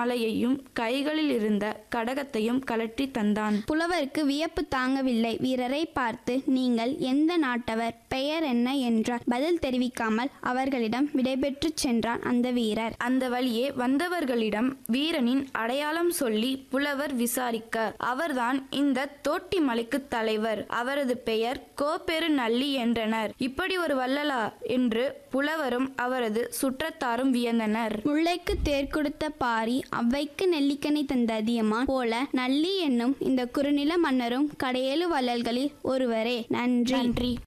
மாலையையும் கைகளில் இருந்த கடகத்தையும் கழற்றி தந்தான் புலவருக்கு வியப்பு தாங்கவில்லை வீரரை பார்த்து நீங்கள் எந்த நாட்டவர் பெயர் என்ன என்றார் பதில் தெரிவிக்காமல் அவர்களிடம் விடைபெற்றுச் சென்றான் அந்த வீரர் அந்த வழியே வந்தவர்களிடம் வீரனின் அடையாளம் சொல்லி புலவர் விசாரிக்க அவர்தான் இந்த தோட்டி மலைக்கு தலைவர் அவரது பெயர் கோப்பெரு நல்லி என்றனர் இப்படி ஒரு வள்ளலா என்று புலவரும் அவரது சுற்றத்தாரும் வியந்தனர் முல்லைக்கு தேர் கொடுத்த பாரி அவ்வைக்கு நெல்லிக்கனி தந்த அதியமான் போல நல்லி என்னும் இந்த குறுநில மன்னரும் கடையேழு வள்ளல்களில் ஒருவரே நன்றி நன்றி